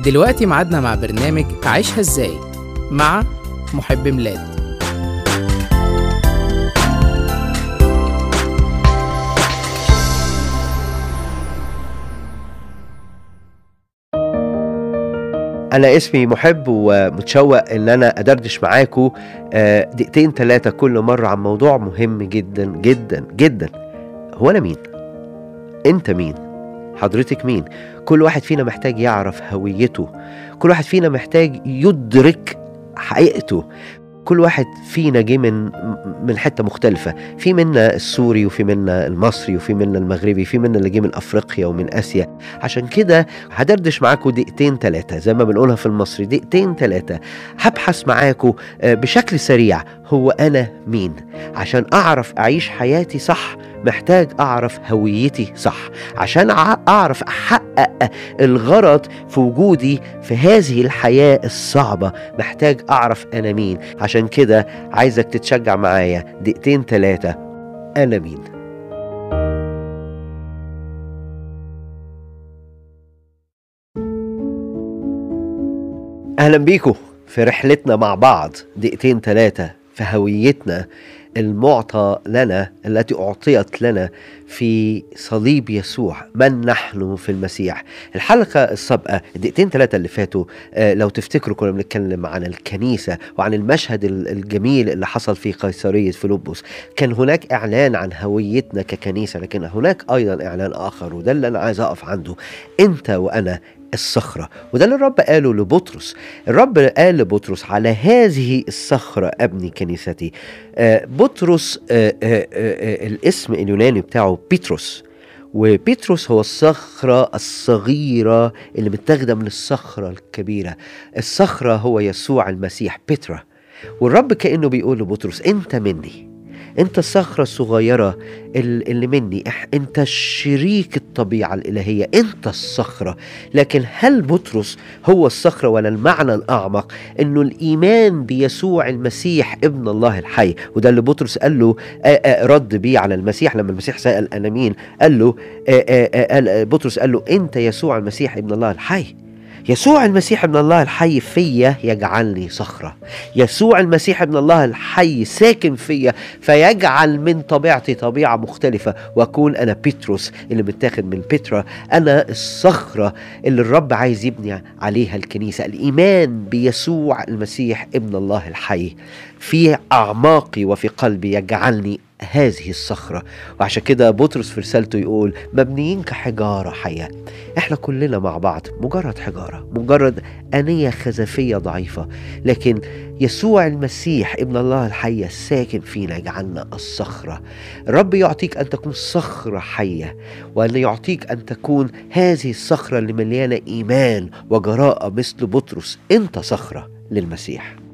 دلوقتي ميعادنا مع برنامج عيشها ازاي مع محب ميلاد انا اسمي محب ومتشوق ان انا ادردش معاكم آه، دقيقتين ثلاثه كل مره عن موضوع مهم جدا جدا جدا هو انا مين انت مين حضرتك مين كل واحد فينا محتاج يعرف هويته كل واحد فينا محتاج يدرك حقيقته كل واحد فينا جه من من حته مختلفه في منا السوري وفي منا المصري وفي منا المغربي في منا اللي جه من افريقيا ومن اسيا عشان كده هدردش معاكم دقيقتين ثلاثه زي ما بنقولها في المصري دقيقتين ثلاثه هبحث معاكم آه، بشكل سريع هو انا مين عشان اعرف اعيش حياتي صح محتاج اعرف هويتي صح عشان أع- اعرف احقق الغرض في وجودي في هذه الحياه الصعبه محتاج اعرف انا مين عشان كده عايزك تتشجع معايا دقيقتين ثلاثه انا مين اهلا بيكم في رحلتنا مع بعض دقيقتين ثلاثه في هويتنا المعطى لنا التي اعطيت لنا في صليب يسوع من نحن في المسيح الحلقه السابقه الدقيقتين ثلاثه اللي فاتوا آه، لو تفتكروا كنا بنتكلم عن الكنيسه وعن المشهد ال- الجميل اللي حصل في قيصريه فيلبس كان هناك اعلان عن هويتنا ككنيسه لكن هناك ايضا اعلان اخر وده اللي انا عايز اقف عنده انت وانا الصخرة وده اللي الرب قاله لبطرس الرب قال لبطرس على هذه الصخرة أبني كنيستي آه، بطرس آه، آه، آه، الاسم اليوناني بتاعه بيتروس وبيتروس هو الصخرة الصغيرة اللي متاخدة من الصخرة الكبيرة الصخرة هو يسوع المسيح بيترا والرب كأنه بيقول لبطرس أنت مني انت الصخرة الصغيرة ال- اللي مني إح- انت شريك الطبيعة الإلهية انت الصخرة لكن هل بطرس هو الصخرة ولا المعنى الأعمق انه الإيمان بيسوع المسيح ابن الله الحي وده اللي بطرس قال له آآ آآ رد بيه على المسيح لما المسيح سأل أنا مين قال له آآ آآ قال بطرس قال له انت يسوع المسيح ابن الله الحي يسوع المسيح ابن الله الحي فيا يجعلني صخرة يسوع المسيح ابن الله الحي ساكن فيا فيجعل من طبيعتي طبيعة مختلفة وأكون أنا بيتروس اللي متاخد من بيترا أنا الصخرة اللي الرب عايز يبني عليها الكنيسة الإيمان بيسوع المسيح ابن الله الحي في أعماقي وفي قلبي يجعلني هذه الصخرة وعشان كده بطرس في رسالته يقول مبنيين كحجارة حية احنا كلنا مع بعض مجرد حجارة مجرد أنية خزفية ضعيفة لكن يسوع المسيح ابن الله الحي الساكن فينا يجعلنا الصخرة الرب يعطيك أن تكون صخرة حية وأن يعطيك أن تكون هذه الصخرة اللي مليانة إيمان وجراءة مثل بطرس أنت صخرة للمسيح